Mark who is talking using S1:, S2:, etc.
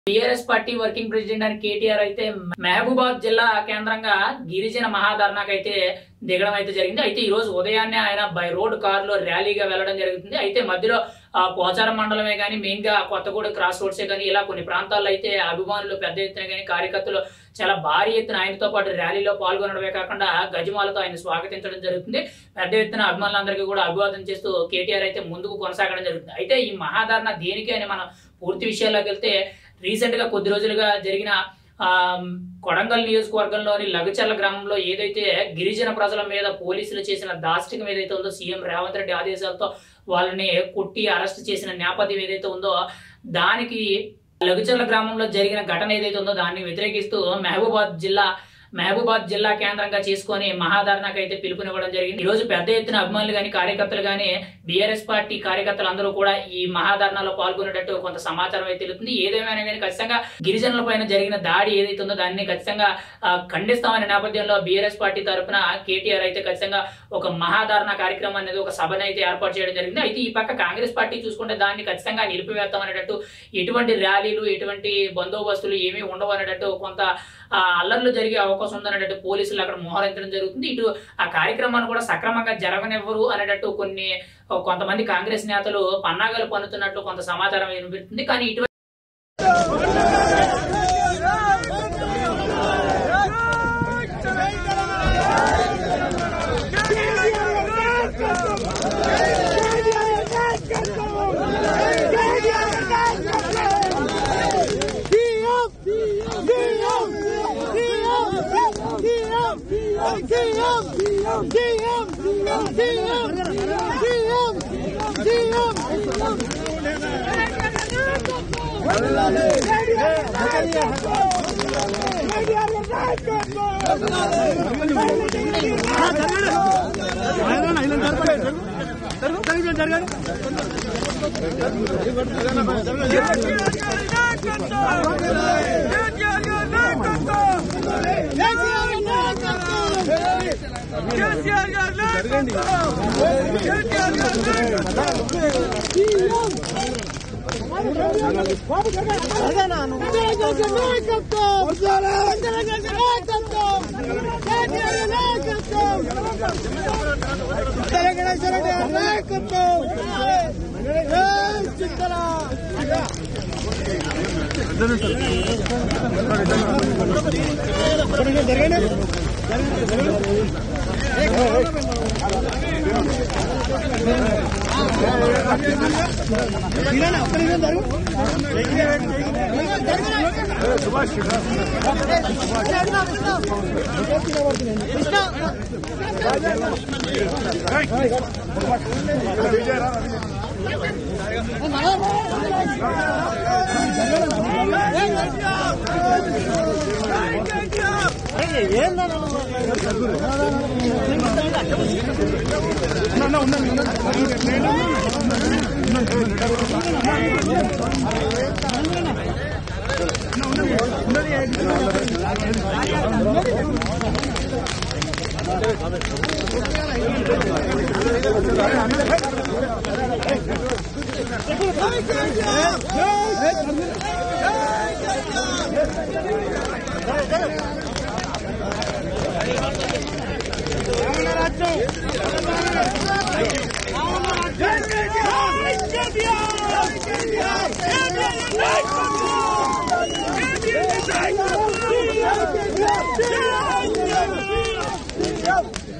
S1: TRS party working president అని కేటీఆర్ అయితే మహబూబాద్ జిల్లా కేంద్రంగా గిరిజన మహాధర్నాకు అయితే దిగడం అయితే జరిగింది అయితే ఈ రోజు ఉదయాన్నే ఆయన బై రోడ్ కారులో ర్యాలీగా వెళ్ళడం జరుగుతుంది అయితే మధ్యలో ఆ పోచారం మండలమే కానీ మెయిన్ గా కొత్తగూడ క్రాస్ రోడ్సే కానీ ఇలా కొన్ని ప్రాంతాల్లో అయితే అభిమానులు పెద్ద ఎత్తున కానీ కార్యకర్తలు చాలా భారీ ఎత్తున ఆయనతో పాటు ర్యాలీలో పాల్గొనడమే కాకుండా గజమాలతో ఆయన స్వాగతించడం జరుగుతుంది పెద్ద ఎత్తున అభిమానులందరికీ కూడా అభివాదం చేస్తూ కేటీఆర్ అయితే ముందుకు కొనసాగడం జరుగుతుంది అయితే ఈ మహాధారణ దేనికి అని మనం పూర్తి విషయాల్లోకి వెళ్తే రీసెంట్ గా కొద్ది రోజులుగా జరిగిన ఆ, కొడంగల్ నియోజకవర్గంలోని లగచర్ల గ్రామంలో ఏదైతే గిరిజన ప్రజల మీద పోలీసులు చేసిన దాష్టికం ఏదైతే ఉందో సీఎం రేవంత్ రెడ్డి ఆదేశాలతో వాళ్ళని కొట్టి అరెస్ట్ చేసిన నేపథ్యం ఏదైతే ఉందో దానికి లగచర్ల గ్రామంలో జరిగిన ఘటన ఏదైతే ఉందో దాన్ని వ్యతిరేకిస్తూ మహబూబాద్ జిల్లా మహబూబాద్ జిల్లా కేంద్రంగా చేసుకొని మహాధారణకు అయితే పిలుపునివ్వడం జరిగింది ఈ రోజు పెద్ద ఎత్తున అభిమానులు గాని కార్యకర్తలు గాని బీఆర్ఎస్ పార్టీ కార్యకర్తలు అందరూ కూడా ఈ మహాధారణలో పాల్గొనేటట్టు కొంత సమాచారం అయితే తెలుస్తుంది ఏదేమైనా కానీ ఖచ్చితంగా గిరిజనుల పైన జరిగిన దాడి ఏదైతే ఉందో దాన్ని ఖచ్చితంగా ఆ, ఖండిస్తామనే నేపథ్యంలో బీఆర్ఎస్ పార్టీ తరఫున కేటీఆర్ అయితే ఖచ్చితంగా ఒక మహాధారణ కార్యక్రమం అనేది ఒక సభను అయితే ఏర్పాటు చేయడం జరిగింది అయితే ఈ పక్క కాంగ్రెస్ పార్టీ చూసుకుంటే దాన్ని ఖచ్చితంగా నిలిపివేస్తాం అనేటట్టు ఎటువంటి ర్యాలీలు ఎటువంటి బందోబస్తులు ఏమీ ఉండవు అనేటట్టు కొంత ఆ, అల్లర్లు జరిగే అవకాశం ఉందనేటట్టు పోలీసులు అక్కడ మోహరించడం జరుగుతుంది ఇటు ఆ కార్యక్రమాన్ని కూడా సక్రమంగా జరగనివ్వరు అనేటట్టు కొన్ని కొంతమంది కాంగ్రెస్ నేతలు పన్నాగాలు పన్నుతున్నట్టు కొంత సమాచారం వినిపిస్తుంది కానీ ఇటు
S2: Yeah.